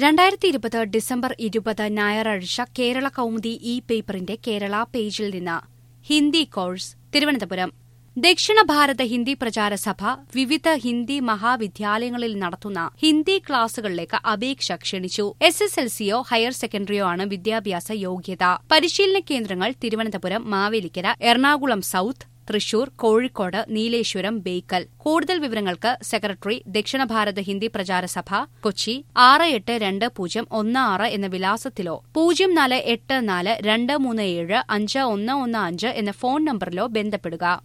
രണ്ടായിരത്തി ഇരുപത് ഡിസംബർ ഇരുപത് ഞായറാഴ്ച കേരള കൗമുദി ഇ പേപ്പറിന്റെ കേരള പേജിൽ നിന്ന് ഹിന്ദി കോഴ്സ് തിരുവനന്തപുരം ദക്ഷിണ ഭാരത ഹിന്ദി പ്രചാര സഭ വിവിധ ഹിന്ദി മഹാവിദ്യാലയങ്ങളിൽ നടത്തുന്ന ഹിന്ദി ക്ലാസുകളിലേക്ക് അപേക്ഷ ക്ഷണിച്ചു എസ് എസ് എൽ സിയോ ഹയർ സെക്കൻഡറിയോ ആണ് വിദ്യാഭ്യാസ യോഗ്യത പരിശീലന കേന്ദ്രങ്ങൾ തിരുവനന്തപുരം മാവേലിക്കര എറണാകുളം സൌത്ത് തൃശൂർ കോഴിക്കോട് നീലേശ്വരം ബേക്കൽ കൂടുതൽ വിവരങ്ങൾക്ക് സെക്രട്ടറി ദക്ഷിണ ഭാരത ഹിന്ദി പ്രചാര സഭ കൊച്ചി ആറ് എട്ട് രണ്ട് പൂജ്യം ഒന്ന് ആറ് എന്ന വിലാസത്തിലോ പൂജ്യം നാല് എട്ട് നാല് രണ്ട് മൂന്ന് ഏഴ് അഞ്ച് ഒന്ന് ഒന്ന് അഞ്ച് എന്ന ഫോൺ നമ്പറിലോ ബന്ധപ്പെടുക